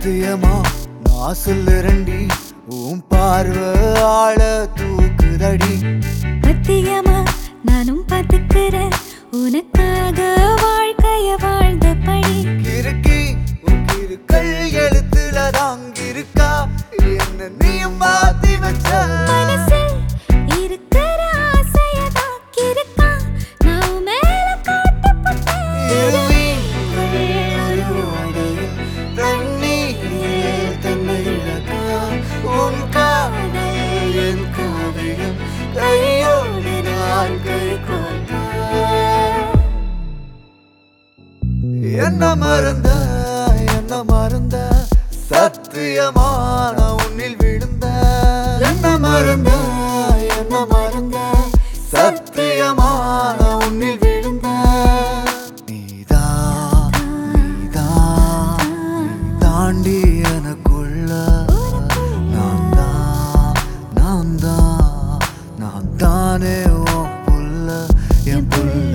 சத்தியமா நான் சொல்லுறண்டி உன் பார்வை ஆள தூக்குதடி சத்தியமா நானும் பார்த்துக்கிறேன் உனக்காக வாழ்க்கைய வாழ்ந்தபடி கிறுக்கி உன் கிறுக்கல் எழுத்துல தாங்கிருக்கா என்ன நீயும் மாத்தி வச்ச மனசில் இருக்கிற ஆசையதான் கிறுக்கா நான் உன் மேல காட்டப்பட்டேன் தண்ணீரில் தன்னை இழக்கா உன் காதல் என் காவியம் கையோடு நான் கை கோர்த்தா என்ன மறந்த என்ன மறந்த சத்தியமான உன்னில் விழுந்த என்ன மறந்த என்ன மறந்த சத்தியமான உன்னில் விழுந்த நீதான் நீதான் நீ தாண்டி எனக்குள்ள நான் தான் நான் தான் நான் தானே உன் புள்ள என் புள்ள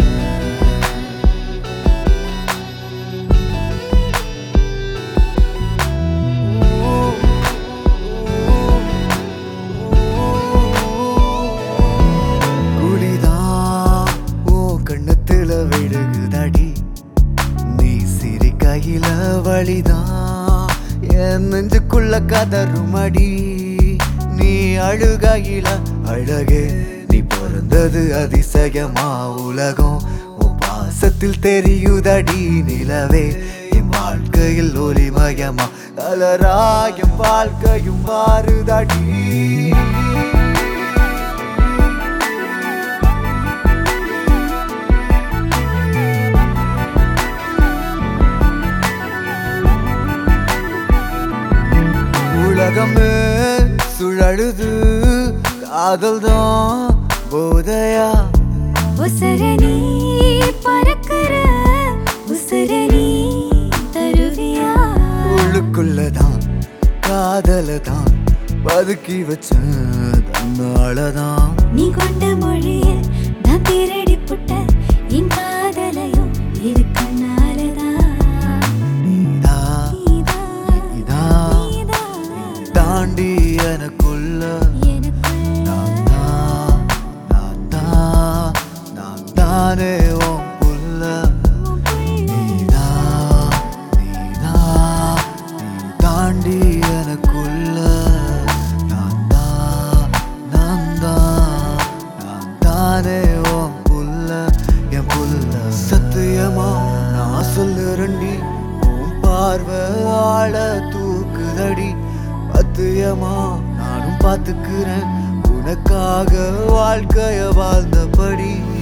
குடிதான் ஓ கண்ணத்துல விழுகுதடி நீ சிரி கையில வழிதான் என் நெஞ்சுக்குள்ள கதறுமடி நீ அழுகையில அழகே நீ பிறந்தது அதிசயமா உலகம் உன் பாசத்தில் தெரியுதடி நிலவே என் வாழ்க்கையில் ஒளிமயமா கலராயம் வாழ்க்கையும் மாறுதடி உலகமே சுழலுது காதல் தான் போதையா உசரணி பறக்கிற உசரணி தருவியா உள்ளுக்குள்ளதான் காதல தான் பதுக்கி வச்ச தன்னாலதான் நீ கொண்ட மொழியில் நான் திருடி புட்ட என் காதலையும் இருக்கனாலதான் நீதா நீதான், நீதா நீதான் தாண்டி எனக்குள்ள எனக்குள்ள நான் தான் நான் தான் நான் தானே உன் புள்ள உன் புள்ள. நீதா நீதா நீ தாண்டி எனக்குள்ள நான் தான் நான் தான் நான் தானே உன் புள்ள என் புள்ள சத்தியமா நான் சொல்லுறண்டி உன் பார்வை ஆள தூக்குதடி பத்தியமா நானும் பார்த்துக்கிறேன் உனக்காக வாழ்க்கைய வாழ்ந்தபடி